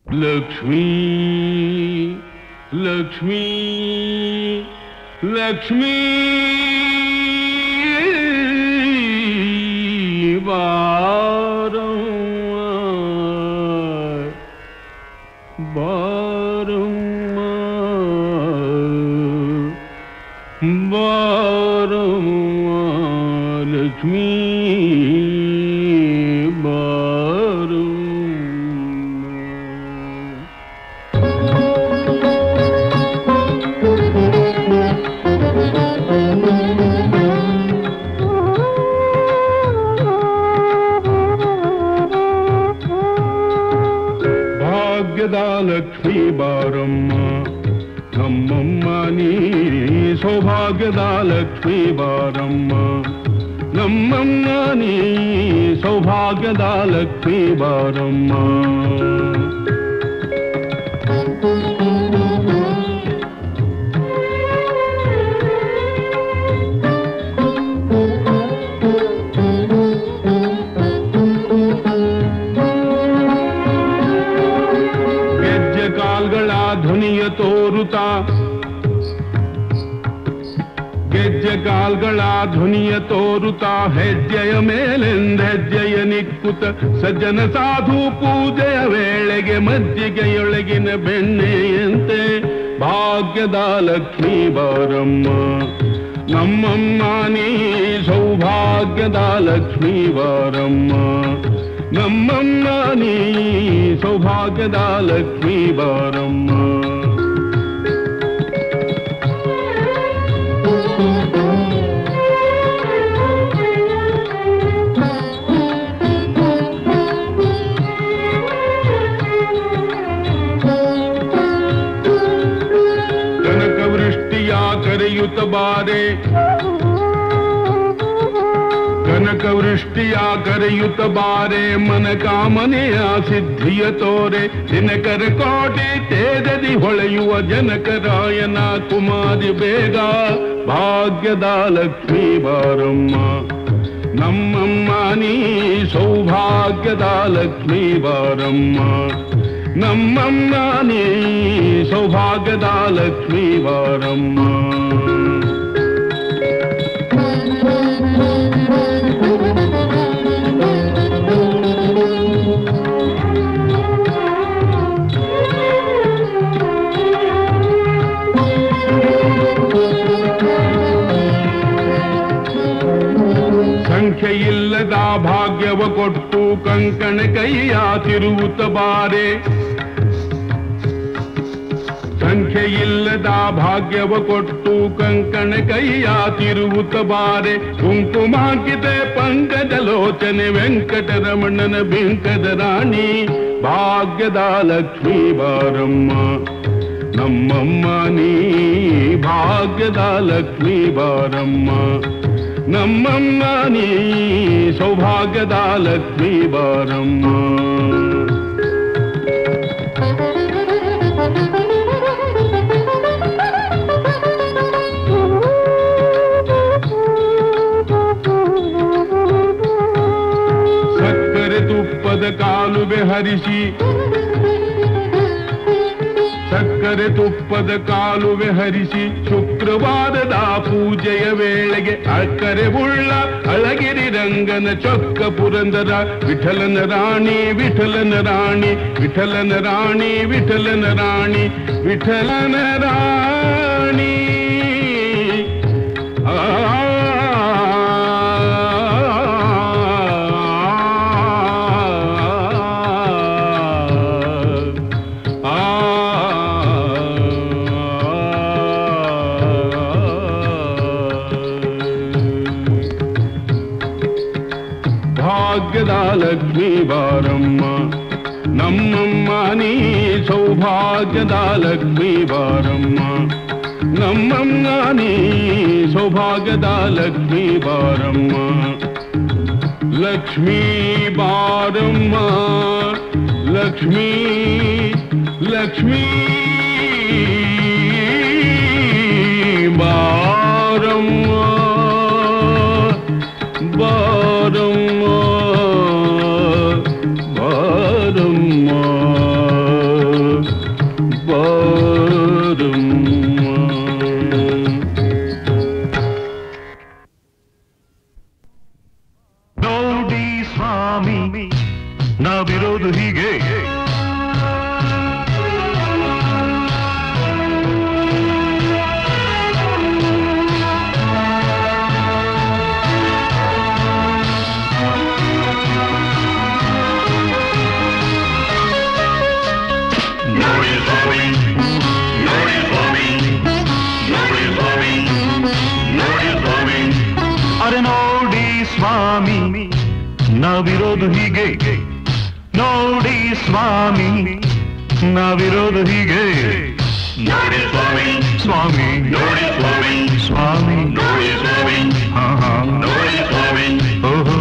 ಲಕ್ಷ್ಮೀ ಲಕ್ಷ್ಮೀ ಲಕ್ಷ್ಮೀ ಬಾರವ್ವ ಬಾರವ್ವ ಬಾರವ್ವ ಲಕ್ಷ್ಮೀ ಬಾರವ್ವ ಭಾಗ್ಯದ ಲಕ್ಷ್ಮೀ ಬಾರಮ್ಮ ನಮ್ಮಮ್ಮ ನೀ ಸೌಭಾಗ್ಯದ ಲಕ್ಷ್ಮೀ ಬಾರಮ್ಮ ನಮ್ಮಮ್ಮ ನೀ ಸೌಭಾಗ್ಯದ ಲಕ್ಷ್ಮೀ ಬಾರಮ್ಮ ಗೆಜ್ಜೆ ಕಾಲ್ಗಳ ಧ್ವನಿಯ ತೋರುತ್ತಾ ಗೆಜ್ಜೆ ಕಾಲ್ಗಳ ಧ್ವನಿಯ ತೋರುತ್ತಾ ಹೆಜ್ಜೆಯ ಮೇಲೆಂದೆಜ್ಜೆಯ ನಿಕ್ಕುತ್ತ ಸಜ್ಜನ ಸಾಧು ಪೂಜೆಯ ವೇಳೆಗೆ ಮಜ್ಜಿಗೆಯೊಳಗಿನ ಬೆಣ್ಣೆಯಂತೆ ಭಾಗ್ಯದ ಲಕ್ಷ್ಮೀ ಬಾರಮ್ಮ ನಮ್ಮಮ್ಮ ನೀ ಸೌಭಾಗ್ಯದ ಲಕ್ಷ್ಮೀ ಬಾರಮ್ಮ ನಮ್ಮಮ್ಮ ನೀ ಸೌಭಾಗ್ಯದ ಲಕ್ಷ್ಮೀ ಬಾರಮ್ಮ ಕನಕ ವೃಷ್ಟಿಯ ಕರೆಯುತ್ತ ಬಾರೆ ಕನಕ ವೃಷ್ಟಿಯ ಕರೆಯುತ್ತ ಬಾರೆ ಮನ ಕಾಮನೆಯ ಸಿದ್ಧಿಯ ತೋರೆ ದಿನಕರ ಕೋಟೆ ತೇಜದಿ ಹೊಳೆಯುವ ಜನಕರಾಯನ ಕುಮಾರಿ ಬೇಗ ಭಾಗ್ಯದ ಲಕ್ಷ್ಮೀ ಬಾರಮ್ಮ ನಮ್ಮಮ್ಮ ನೀ ಸೌಭಾಗ್ಯದ ಲಕ್ಷ್ಮೀ ಬಾರಮ್ಮ ನಮ್ಮಮ್ಮ ನೀ ಸೌಭಾಗ್ಯದ ಲಕ್ಷ್ಮೀ ಬಾರಮ್ಮ ಸಂಖ್ಯೆಯಿಲ್ಲದ ಭಾಗ್ಯವ ಕೊಟ್ಟು ಕಂಕಣ ಕೈಯ ತಿರುವುತ್ತ ಬಾರೆ ಸಂಖ್ಯೆಯಿಲ್ಲದ ಭಾಗ್ಯವ ಕೊಟ್ಟು ಕಂಕಣ ಕೈಯ ತಿರುವುತ್ತ ಬಾರೆ ಕುಂಕುಮಾಂಕಿತೆ ಪಂಕಜ ಲೋಚನೆ ವೆಂಕಟರಮಣನ ಬಿಂಕದ ರಾಣಿ ಭಾಗ್ಯದ ಲಕ್ಷ್ಮೀ ಬಾರಮ್ಮ ನಮ್ಮಮ್ಮ ನೀ ಭಾಗ್ಯದ ಲಕ್ಷ್ಮೀ ಬಾರಮ್ಮ ನಮ್ಮಮ್ಮ ನೀ ಸೌಭಾಗ್ಯದ ಲಕ್ಷ್ಮೀ ಬಾರಮ್ಮ ಸಕ್ಕರೆ ತುಪ್ಪದ ಕಾಲುವೆ ಹರಿಸಿ ಸಕ್ಕರೆ ತುಪ್ಪದ ಕಾಲುವೆ ಹರಿಸಿ ಶುಕ್ರವಾರದ ಪೂಜೆಯ ವೇಳೆಗೆ ಅಕ್ಕರೆ ಉಳ್ಳ ಅಳಗಿರಿ ರಂಗನ ಚೊಕ್ಕ ಪುರಂದರ ವಿಠಲನ ರಾಣಿ ವಿಠಲನ ರಾಣಿ ವಿಠಲನ ರಾಣಿ ವಿಠಲನ ರಾಣಿ ವಿಠಲನ ರಾಣಿ ಭಾಗ್ಯದ ಲಕ್ಷ್ಮೀ ಬಾರಮ್ಮ ನಮ್ಮಮ್ಮ ನೀ ಸೌಭಾಗ್ಯದ ಲಕ್ಷ್ಮೀ ಬಾರಮ್ಮ ನಮ್ಮಮ್ಮ ನೀ ಸೌಭಾಗ್ಯದ ಲಕ್ಷ್ಮೀ ಬಾರಮ್ಮ ಲಕ್ಷ್ಮೀ ಬಾರಮ್ಮ ಲಕ್ಷ್ಮೀ ಲಕ್ಷ್ಮೀ ಬಾರಮ್ಮ ಬಾರಮ್ಮ ಬಾರಮ್ಮ ನಾವಿರೋದು ಹೀಗೆ ನೋಡಿ ಸ್ವಾಮಿ ನೋಡಿ ಸ್ವಾಮಿ ನೋಡಿ ಸ್ವಾಮಿ ನೋಡಿ ಸ್ವಾಮಿ ಅರೆ ನೋಡಿ ಸ್ವಾಮಿ ನಾವಿರೋದು ಹೀಗೆ ನೋಡಿ ಸ್ವಾಮಿ ನಾವಿರೋದು ಹೀಗೆ ನೋಡಿ ಸ್ವಾಮಿ ಸ್ವಾಮಿ ನೋಡಿ ಸ್ವಾಮಿ ಸ್ವಾಮಿ ನೋಡಿ ಸ್ವಾಮಿ ಹಾ ಹಾ ನೋಡಿ ಸ್ವಾಮಿ ಓಹೋ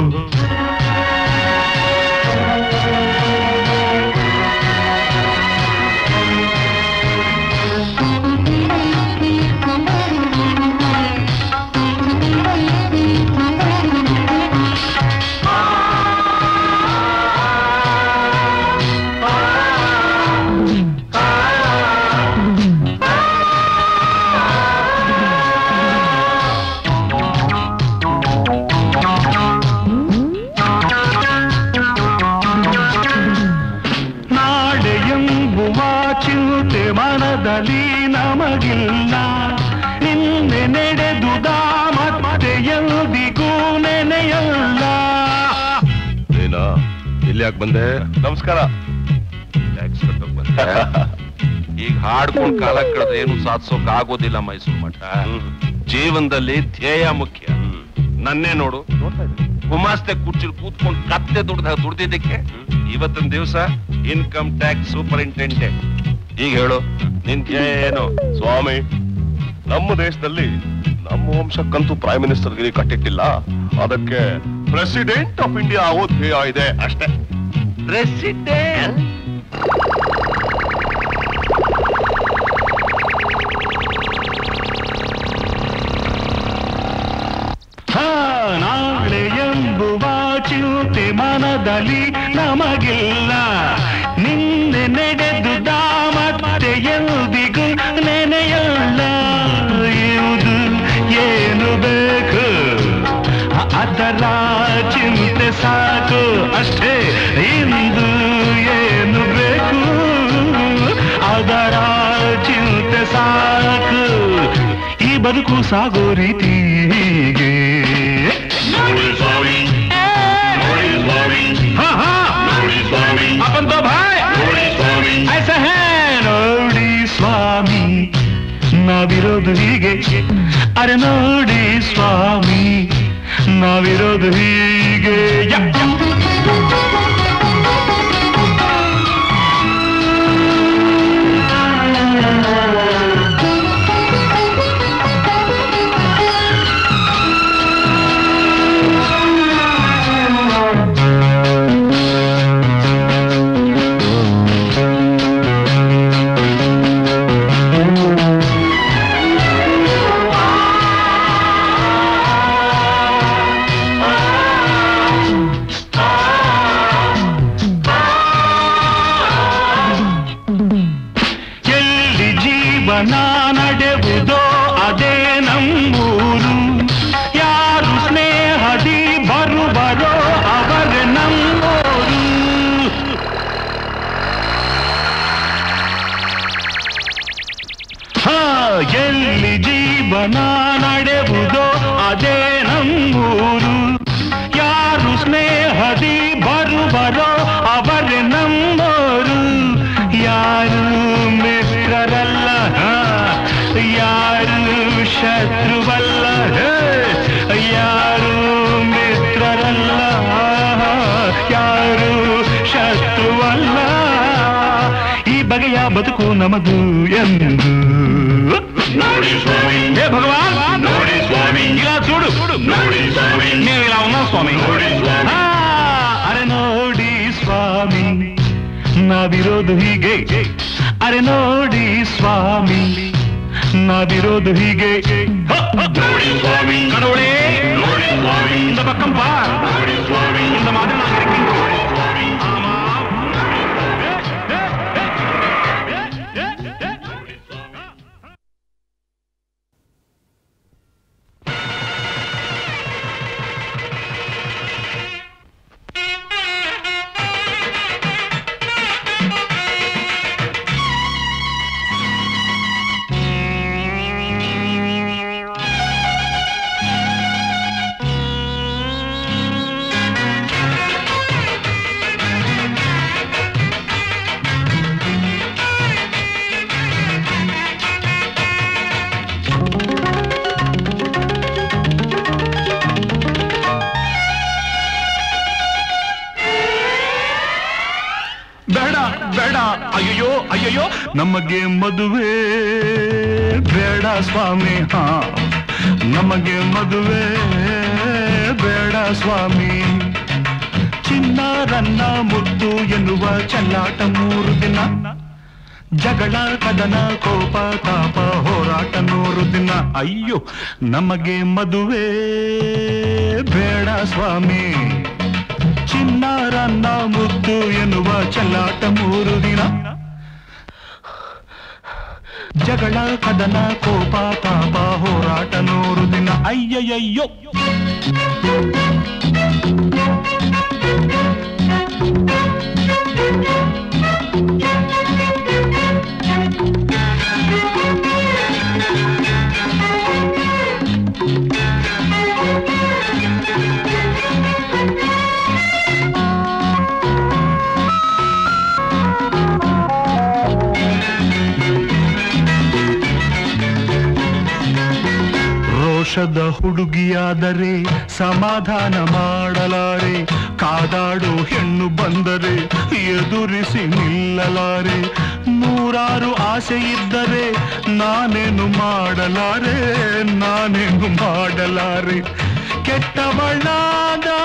ನಾಳೆ ಎಂಬುವ ಚಿಂತೆ ಮನದಲ್ಲಿ ನಮಗಿಲ್ಲ ನಿನ್ನೆ ನಡೆದುದ ಮತ್ತೆ ಎಂದಿಗೂ ನೆನೆಯಲ್ಲ ಏನ ಇಲ್ಲಿ ಯಾಕೆ ಬಂದೆ ನಮಸ್ಕಾರ ಟ್ಯಾಕ್ಸ್ ಕಟ್ಟೋಕ್ ಬಂದೆ ಈಗ ಹಾಡ್ಕೊಂಡ್ ಕಾಲ ಕಳೆದ್ರೆ ಏನು ಸಾಧಿಸೋಕ್ ಆಗೋದಿಲ್ಲ ಮೈಸೂರು ಮಠ ಜೀವನದಲ್ಲಿ ಧ್ಯೇಯ ಮುಖ್ಯ ನನ್ನೇ ನೋಡು ಗುಮಾಸ್ತೆ ಕುರ್ಚಿಲ್ ಕೂತ್ಕೊಂಡು ಕತ್ತೆ ದುಡ್ದ ದುಡ್ದಿದ್ದಕ್ಕೆ ಇವತ್ತಿನ ದಿವಸ ಇನ್ಕಮ್ ಟ್ಯಾಕ್ಸ್ ಸೂಪರಿಂಟೆಂಡೆಂಟ್ ಈಗ ಹೇಳು ನಿನ್ ಧ್ಯೇಯ ಏನು ಸ್ವಾಮಿ ನಮ್ಮ ದೇಶದಲ್ಲಿ ನಮ್ಮ ವಂಶಕ್ಕಂತೂ ಪ್ರೈಮ್ ಮಿನಿಸ್ಟರ್ ಗಿರಿ ಕಟ್ಟಿಟ್ಟಿಲ್ಲ ಅದಕ್ಕೆ ಪ್ರೆಸಿಡೆಂಟ್ ಆಫ್ ಇಂಡಿಯಾ ಆಗೋ ಧ್ಯೇಯ ಇದೆ ಅಷ್ಟೇ ಪ್ರೆಸಿಡೆಂಟ್ ಹಾ, ನಾಳೆ ಎಂಬುವ ಚಿಂತೆ ಮನದಲ್ಲಿ ನಮಗಿಲ್ಲ ನಿನ್ನೆ ನಡೆದುದ ಮತ್ತೆ ಎಂದಿಗೂ ನೆನೆಯಲ್ಲ ಇವುದು ಏನು ಬೇಕು ಅದರ ಚಿಂತೆ ಸಾಕು ಅಷ್ಟೇ ಇಂದು ಏನು ಬೇಕು ಅದರ ಚಿಂತೆ ಸಾಕು ಈ ಬದುಕು ಸಾಗೋ ರೀತಿ ಹೀಗೆ ನೋಡಿ ಸ್ವಾಮಿ ನೋಡಿ ಸ್ವಾಮಿ ಹಾ ಹಾ ನೋಡಿ ಸ್ವಾಮಿ अपन तो भाई ನೋಡಿ ಸ್ವಾಮಿ ऐसा है ನೋಡಿ ಸ್ವಾಮಿ ನಾವಿರೋದು ಹೀಗೆ ಅರೆ ನೋಡಿ ಸ್ವಾಮಿ ನಾವಿರೋದು ಹೀಗೆ ಯ, ಯ. ಎಲ್ಲಿ ಜೀವನ ನಡೆವುದೋ ಅದೇ ನಮ್ಮೂರು ಯಾರು ಸ್ನೇಹದಿ ಬರುವರೋ ಅವರೇ ನಮ್ಮೋರು ಹಾ ಎಲ್ಲಿ ಜೀವನ ನಡೆವುದೋ ಅದೇ ನಮ್ಮೂರು ಯಾರು ಸ್ನೇಹದಿ ಬರುವರೋ ಅವರೇ ನಮ್ಮೋರು ಯಾರು ಮಿತ್ರರಲ್ಲ ಹಾ, ಯಾರು ಶತ್ರುವಲ್ಲ ಹೇ, ಯಾರು ಮಿತ್ರರಲ್ಲ ಯಾರು ಶತ್ರುವಲ್ಲ ಈ ಬಗೆಯ ಬದುಕು ನಮದು ಎಂದು ನೋಡಿ ಸ್ವಾಮಿ ಹೇ ಭಗವಾನ್ ನೋಡಿ ಸ್ವಾಮಿ ఇలా చూడు ನೋಡಿ ಸ್ವಾಮಿ మేము ఇలా ఉన్నాం స్వామి ನೋಡಿ ಸ್ವಾಮಿ ಆ, ಅರೆ ನೋಡಿ ಸ್ವಾಮಿ ನಾವಿರೋದು ಹೀಗೆ ಅರೆ ನೋಡಿ ಸ್ವಾಮಿ ನಾವಿರೋದು ಹೀಗೆ ಹ, ಹ. ನೋಡಿ ಸ್ವಾಮಿ கடவுளே ನೋಡಿ ಸ್ವಾಮಿ இந்த பக்கம் பார் ನೋಡಿ ಸ್ವಾಮಿ இந்த மாதிரி நாங்க இருக்கின்றோம் ಸ್ವಾಮಿ ஆமா ನೋಡಿ ಬೇಡ ಬೇಡ ಅಯ್ಯಯ್ಯೋ ಅಯ್ಯಯ್ಯೋ ನಮಗೆ ಮದುವೆ ಬೇಡ ಸ್ವಾಮಿ ಹಾ ನಮಗೆ ಮದುವೆ ಬೇಡ ಸ್ವಾಮಿ ಚಿನ್ನಾರನ್ನ ಮುದ್ದು ಎನ್ನುವ ಚೆಲ್ಲಾಟ ಮೂರು ದಿನ ಜಗಳ ಕದನ ಕೋಪ ತಾಪ ಹೋರಾಟ ನೂರು ದಿನ ಅಯ್ಯೋ ನಮಗೆ ಮದುವೆ ಬೇಡ ಸ್ವಾಮಿ ಚಿನ್ನಾರನ್ನ ಮುದ್ದು ಎನ್ನುವ ಚೆಲ್ಲಾಟ ಮೂರು ದಿನ ಜಗಳ ಕದನ ಕೋಪ ತಾಪ ಹೋರಾಟ ನೂರು ದಿನ ಅಯ್ಯಯ್ಯಯ್ಯೋ ರೋಷದ ಹುಡುಗಿಯಾದರೆ ಸಮಾಧಾನ ಮಾಡಲಾರೆ ಕಾದಾಡು ಹೆಣ್ಣು ಬಂದರೆ ಎದುರಿಸಿ ನಿಲ್ಲಲಾರೆ ನೂರಾರು ಆಸೆ ಇದ್ದರೆ ನಾನೇನು ಮಾಡಲಾರೆ ನಾನೇನು ಮಾಡಲಾರೆ ಕೆಟ್ಟವಳಾದ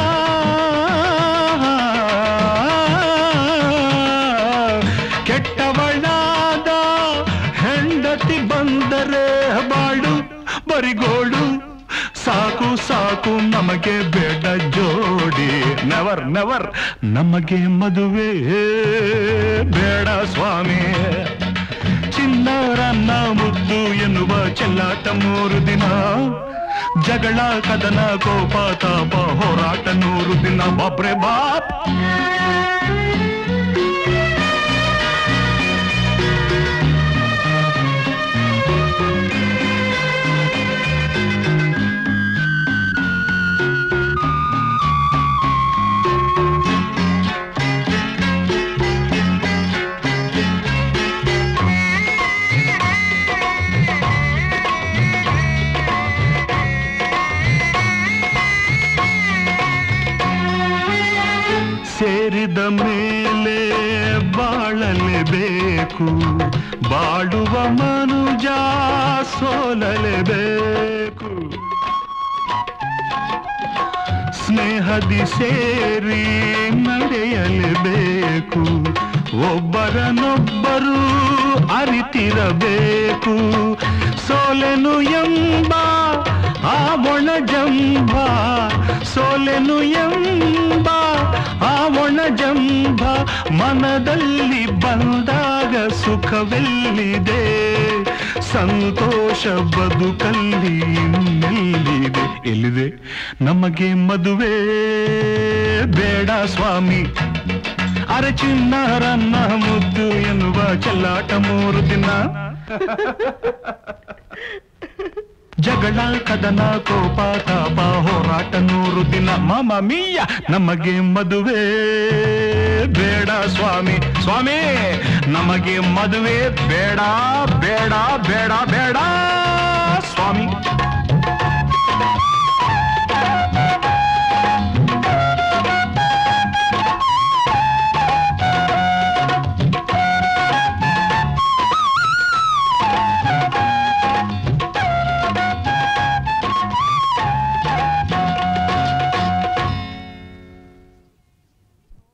ಕೆಟ್ಟವಳಾದ ಹೆಂಡತಿ ಬಂದರೆ ಬಾಳು ಬರಿಗೋಳು ಸಾಕು ಸಾಕು ನಮಗೆ ಬೇಡ ಜೋಡಿ ನೆವರ್ ನೆವರ್ ನಮಗೆ ಮದುವೆ ಬೇಡ ಸ್ವಾಮಿ ಚಿನ್ನರನ್ನ ಮುದ್ದು ಎನ್ನುವ ಚೆಲ್ಲಾಟ ಮೂರು ದಿನ ಜಗಳ ಕದನ ಕೋಪ ತಾಪ ಹೋರಾಟ ನೂರು ದಿನ ಬಾಬ್ರೆ ಬಾಪ್ ಸೇರಿದ ಮೇಲೆ ಬಾಳಲೇಬೇಕು ಬಾಳುವ ಮನುಜ ಸೋಲಲೇಬೇಕು ಸ್ನೇಹದಿ ಸೇರಿ ನಡೆಯಲೇಬೇಕು ಒಬ್ಬರನೊಬ್ಬರು ಅರಿತಿರಬೇಕು ಸೋಲೆನು ಎಂಬ ಆ ಒಣಜಂಬ ಸೋಲೆನು ಎಂಬ ಆ ಒಣಜಂಬ ಮನದಲ್ಲಿ ಬಂದಾಗ ಸುಖವೆಲ್ಲಿದೆ ಸಂತೋಷ ಬದುಕಲ್ಲಿ ಇನ್ನೆಲ್ಲಿದೆ ಎಲ್ಲಿದೆ ನಮಗೆ ಮದುವೆ ಬೇಡ ಸ್ವಾಮಿ ಅರೆ ಚಿನ್ನರನ್ನ ಮುದ್ದು ಎನ್ನುವ ಚೆಲ್ಲಾಟ ಮೂರು ದಿನ ಜಗಳ ಕದನ ಕೋಪ ತಾಪ ಹೋರಾಟ ನೂರು ದಿನ ಮಾಮ ಮೀಯ ನಮಗೆ ಮದುವೆ ಬೇಡ ಸ್ವಾಮಿ ಸ್ವಾಮಿ ನಮಗೆ ಮದುವೆ ಬೇಡ ಬೇಡ ಬೇಡ ಬೇಡ ಸ್ವಾಮಿ